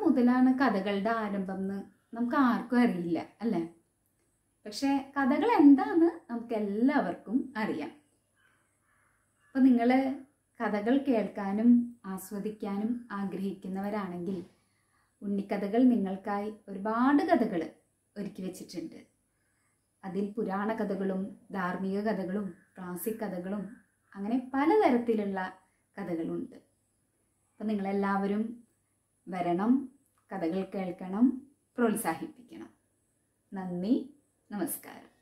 മുതലാണ് കഥകളുടെ ആരംഭം എന്ന് നമുക്ക് ആർക്കും അറിയില്ല അല്ലേ പക്ഷേ കഥകൾ എന്താന്ന് നമുക്ക് എല്ലാവർക്കും അറിയാം അപ്പം നിങ്ങൾ കഥകൾ കേൾക്കാനും ആസ്വദിക്കാനും ആഗ്രഹിക്കുന്നവരാണെങ്കിൽ ഉണ്ണിക്കഥകൾ നിങ്ങൾക്കായി ഒരുപാട് കഥകൾ ഒരുക്കി വെച്ചിട്ടുണ്ട് അതിൽ പുരാണ കഥകളും ധാർമ്മിക കഥകളും ക്ലാസിക് കഥകളും അങ്ങനെ പലതരത്തിലുള്ള കഥകളുണ്ട് അപ്പം നിങ്ങളെല്ലാവരും വരണം കഥകൾ കേൾക്കണം പ്രോത്സാഹിപ്പിക്കണം നന്ദി നമസ്കാരം